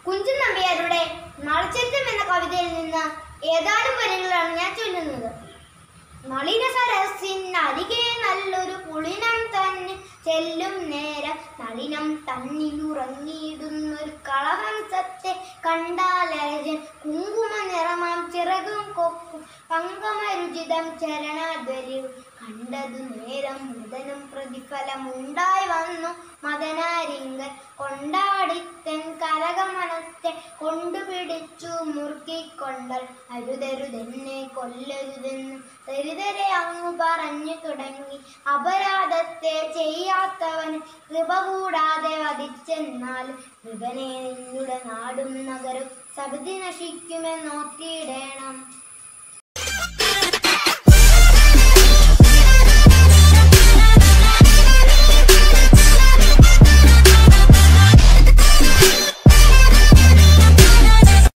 കുഞ്ചൻ നമ്പ്യാരുടെ നളച്ചേറ്റം എന്ന കവിതയിൽ നിന്ന് ഏതാനും വരികളാണ് ഞാൻ ചൊല്ലുന്നത് നളിന സരസിനരികെ നല്ലൊരു പുളിനം തന്നെ ചെല്ലും നേരം നളിനം തന്നിലുറങ്ങിയിടുന്നൊരു കളഹംസത്തെ കണ്ടാലരജൻ കുങ്കുമ നിറമാം ചിറകും കൊക്കും പങ്കമരുചിതം ചരണാദ്വരും കണ്ടതു നേരം മുതനും പ്രതിഫലമുണ്ടായി വന്നു മദനാരിങ്കൻ കൊണ്ടാടിത്തൻ കലകമനത്തെ കൊണ്ടുപിടിച്ചു മുറുക്കിക്കൊണ്ടൽ അരുതരുതെന്നെ കൊല്ലരുതെന്ന് ദരിതരെ അങ്ങു പറഞ്ഞു തുടങ്ങി അപരാധത്തെ ചെയ്യാത്തവൻ കൃപ കൂടാതെ വധിച്ചെന്നാൽ കൃപനെ നിന്നുടെ നാടും നഗരം സബതി നശിക്കുമെന്നോർത്തിയിടേണം